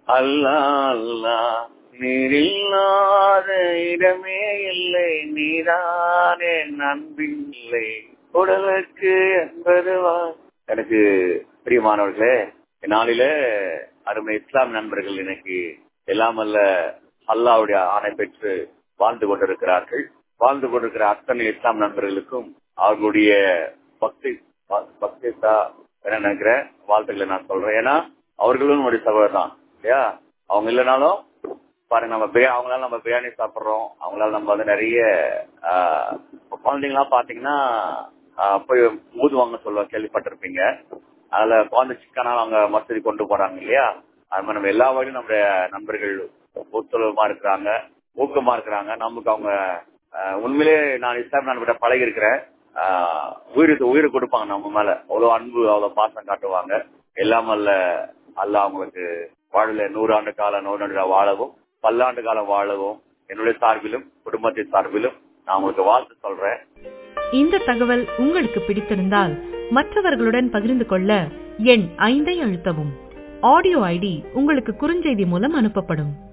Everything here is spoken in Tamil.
அல்லா அல்லா நீரில்லாத இடமே இல்லை நீதானே நண்பின் இல்லை உடலுக்கு என்பது வா- எனக்கு பிரியமானவர்களே இந்நாளில அருமை இஸ்லாம் நண்பர்கள் இன்னைக்கு எல்லாம் அல்ல அல்லாவுடைய ஆணை பெற்று வாழ்ந்து கொண்டிருக்கிறார்கள் வாழ்ந்து கொண்டிருக்கிற அத்தனை இஸ்லாம் நண்பர்களுக்கும் அவர்களுடைய பக்தி பக்தித்தா என்ன நினைக்கிற வாழ்த்துக்களை நான் சொல்றேன் ஏன்னா அவர்களும் நம்முடைய சகோதரர் தான் இல்லையா அவங்க இல்லைனாலும் பாருங்க நம்ம பிரியா அவங்களால நம்ம பிரியாணி சாப்பிடுறோம் அவங்களால நம்ம வந்து நிறைய ஆஹ், குழந்தைங்களாம் பாத்தீங்கன்னா ஆஹ், போய் ஊதுவாங்க சொல்ல கேள்விப்பட்டிருப்பீங்க அதுல குழந்தை சிக்கனால அவங்க மசூதி கொண்டு போறாங்க இல்லையா அது மாதிரி நம்ம எல்லா வகையிலும் நம்முடைய நண்பர்கள் ஒத்துழைப்பா இருக்கிறாங்க ஊக்கமா இருக்கிறாங்க நமக்கு அவங்க ஆஹ், உண்மையிலே நான் இஸ்லாம் நண்பர்கிட்ட பழகி இருக்கிறேன் உயிர் உயிர் கொடுப்பாங்க நம்ம மேல அவ்வளவு அன்பு அவ்வளவு பாசம் காட்டுவாங்க எல்லாம் அல்ல அல்ல அவங்களுக்கு வாழல நூறாண்டு காலம் நூறாண்டு வாழவும் பல்லாண்டு காலம் வாழவும் என்னுடைய சார்பிலும் குடும்பத்தின் சார்பிலும் நான் உங்களுக்கு வாழ்த்து சொல்றேன் இந்த தகவல் உங்களுக்கு பிடித்திருந்தால் மற்றவர்களுடன் பகிர்ந்து கொள்ள எண் ஐந்தை அழுத்தவும் ஆடியோ ஐடி உங்களுக்கு குறுஞ்செய்தி மூலம் அனுப்பப்படும்